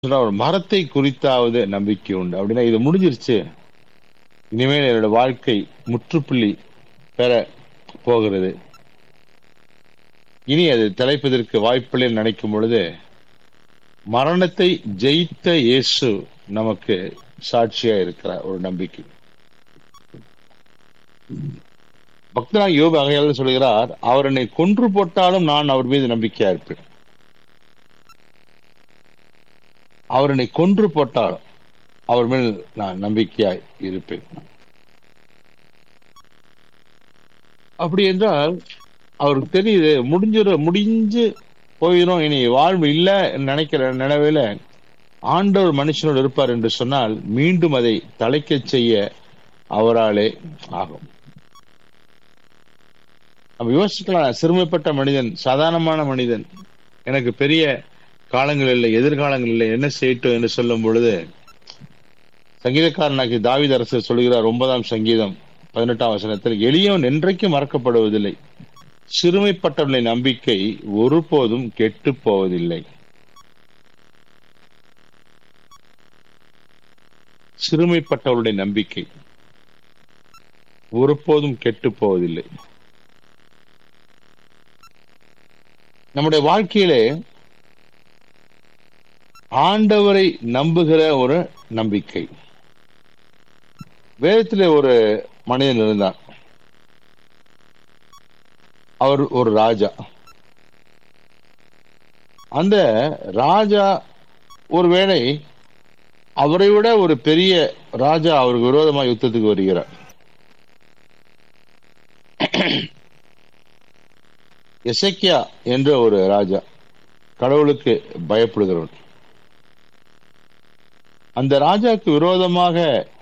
சொன்னா ஒரு மரத்தை குறித்தாவது நம்பிக்கை உண்டு அப்படின்னா இது முடிஞ்சிருச்சு இனிமேல் என்னோட வாழ்க்கை முற்றுப்புள்ளி பெற போகிறது இனி அது தலைப்பதற்கு வாய்ப்பில்லை நினைக்கும் பொழுது மரணத்தை ஜெயித்த இயேசு நமக்கு சாட்சியா இருக்கிறார் ஒரு நம்பிக்கை பக்தனாக யோபு அகையாளர் சொல்கிறார் அவர் என்னை கொன்று போட்டாலும் நான் அவர் மீது நம்பிக்கையா இருப்பேன் அவர் என்னை கொன்று போட்டாலும் அவர் மேல் நான் நம்பிக்கையாய் இருப்பேன் அப்படி என்றால் அவருக்கு தெரியுது முடிஞ்சிட முடிஞ்சு போயிடும் இனி வாழ்வு இல்லை நினைக்கிற நினைவில் ஆண்டவர் மனுஷனோடு இருப்பார் என்று சொன்னால் மீண்டும் அதை தலைக்க செய்ய அவராலே ஆகும் நம்ம யோசிக்கலாம் சிறுமைப்பட்ட மனிதன் சாதாரணமான மனிதன் எனக்கு பெரிய காலங்கள் இல்லை எதிர்காலங்கள் இல்லை என்ன செய்யட்டும் என்று சொல்லும் பொழுது சங்கீதக்காரனாக்கி தாவித அரசர் சொல்கிறார் ஒன்பதாம் சங்கீதம் பதினெட்டாம் வசனத்தில் எளியவன் என்றைக்கும் மறக்கப்படுவதில்லை சிறுமைப்பட்டவர்களின் நம்பிக்கை ஒருபோதும் கெட்டு போவதில்லை சிறுமைப்பட்டவருடைய நம்பிக்கை ஒருபோதும் கெட்டு போவதில்லை நம்முடைய வாழ்க்கையிலே ஆண்டவரை நம்புகிற ஒரு நம்பிக்கை வேதத்திலே ஒரு மனிதன் இருந்தார் அவர் ஒரு ராஜா அந்த ராஜா ஒருவேளை அவரை விட ஒரு பெரிய ராஜா அவருக்கு விரோதமாக யுத்தத்துக்கு வருகிறார் எசக்கியா என்ற ஒரு ராஜா கடவுளுக்கு பயப்படுகிறவன் அந்த ராஜாக்கு விரோதமாக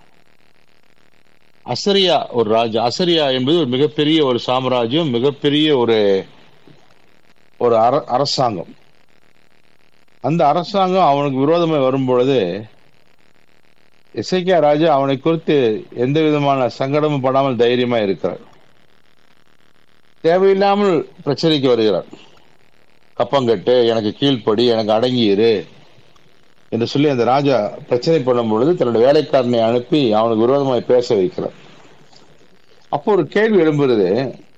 அசரியா ஒரு ராஜா அசரியா என்பது ஒரு மிகப்பெரிய ஒரு சாம்ராஜ்யம் மிகப்பெரிய ஒரு ஒரு அரசாங்கம் அந்த அரசாங்கம் அவனுக்கு விரோதமாக வரும் பொழுது இசைக்கியா ராஜா அவனை குறித்து எந்த விதமான சங்கடமும் படாமல் தைரியமா இருக்கிறார் தேவையில்லாமல் பிரச்சனைக்கு வருகிறார் கப்பங்கட்டு எனக்கு கீழ்ப்படி எனக்கு அடங்கியிரு என்று சொல்லி அந்த ராஜா பிரச்சனை பண்ணும் பொழுது தன்னுடைய வேலைக்காரனை அனுப்பி அவனுக்கு விரோதமாய் பேச வைக்கிறார் அப்போ ஒரு கேள்வி எழும்புறது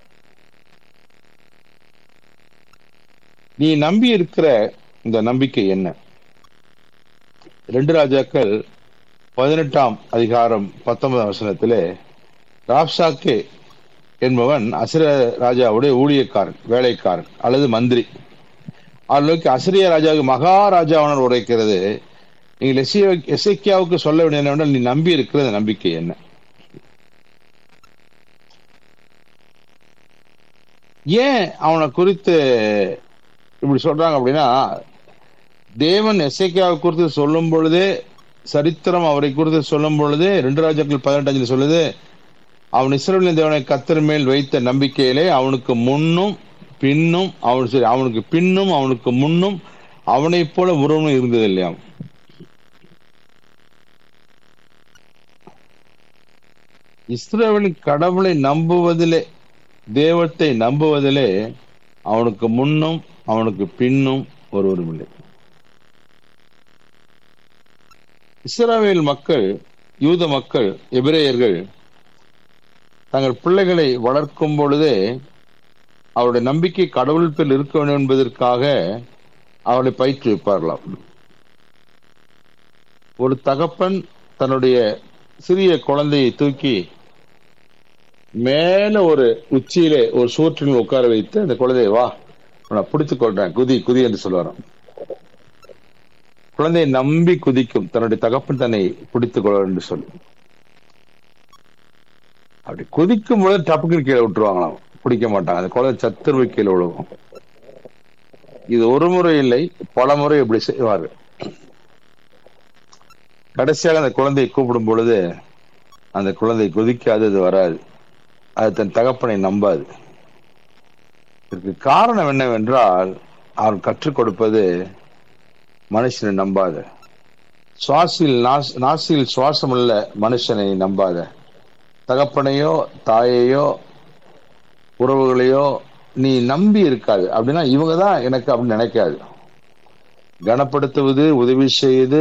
நீ நம்பி இருக்கிற இந்த நம்பிக்கை என்ன ரெண்டு ராஜாக்கள் பதினெட்டாம் அதிகாரம் பத்தொன்பதாம் வசனத்திலே ராப்சாக்கே என்பவன் அசிர ராஜாவுடைய ஊழியக்காரன் வேலைக்காரன் அல்லது மந்திரி அவர்களுக்கு அசிரிய ராஜாவுக்கு மகாராஜாவனர் உரைக்கிறது நீங்கள் எஸ்ஐ எஸ்ஐக்கியாவுக்கு சொல்ல வேண்டிய என்னவென்றால் நீ நம்பி இருக்கிற நம்பிக்கை என்ன ஏன் அவனை குறித்து இப்படி சொல்றாங்க அப்படின்னா தேவன் எஸ்ஐக்கியாவை குறித்து சொல்லும் பொழுதே சரித்திரம் அவரை குறித்து சொல்லும் பொழுது ரெண்டு ராஜாக்கள் பதினெட்டு சொல்லுது அவன் இஸ்ரேலின் தேவனை கத்தர் மேல் வைத்த நம்பிக்கையிலே அவனுக்கு முன்னும் பின்னும் அவன் சரி அவனுக்கு பின்னும் அவனுக்கு முன்னும் அவனைப் போல உருவம் இருந்தது இல்லையா இஸ்ரேலின் கடவுளை நம்புவதிலே தேவத்தை நம்புவதிலே அவனுக்கு முன்னும் அவனுக்கு பின்னும் ஒருவரும் இல்லை இஸ்ரேல் மக்கள் யூத மக்கள் எபிரேயர்கள் தங்கள் பிள்ளைகளை வளர்க்கும் பொழுதே அவருடைய நம்பிக்கை கடவுள் பேர் இருக்க வேண்டும் என்பதற்காக அவளை பயிற்றுவிப்பார்களாம் ஒரு தகப்பன் தன்னுடைய சிறிய குழந்தையை தூக்கி மேல ஒரு உச்சியிலே ஒரு சூற்றில் உட்கார வைத்து அந்த குழந்தைய வா நான் பிடித்துக் கொள்றேன் குதி குதி என்று சொல்லுவாராம் குழந்தையை நம்பி குதிக்கும் தன்னுடைய தகப்பன் தன்னை பிடித்துக் கொள்ள என்று சொல்லி அப்படி குதிக்கும் பொழுது டப்புக்கு கீழே விட்டுருவாங்களாம் பிடிக்க மாட்டாங்க அந்த குழந்தை சத்துருவை கீழே விழுவும் இது ஒரு முறை இல்லை பல முறை இப்படி செய்வார்கள் கடைசியாக அந்த குழந்தையை கூப்பிடும் பொழுது அந்த குழந்தை குதிக்காது அது வராது அது தன் தகப்பனை நம்பாது இதற்கு காரணம் என்னவென்றால் அவன் கற்றுக் கொடுப்பது மனுஷனை நம்பாத சுவாசில் நாசில் சுவாசம் உள்ள மனுஷனை நம்பாத தகப்பனையோ தாயையோ உறவுகளையோ நீ நம்பி இருக்காது அப்படின்னா இவங்க தான் எனக்கு அப்படின்னு நினைக்காது கனப்படுத்துவது உதவி செய்து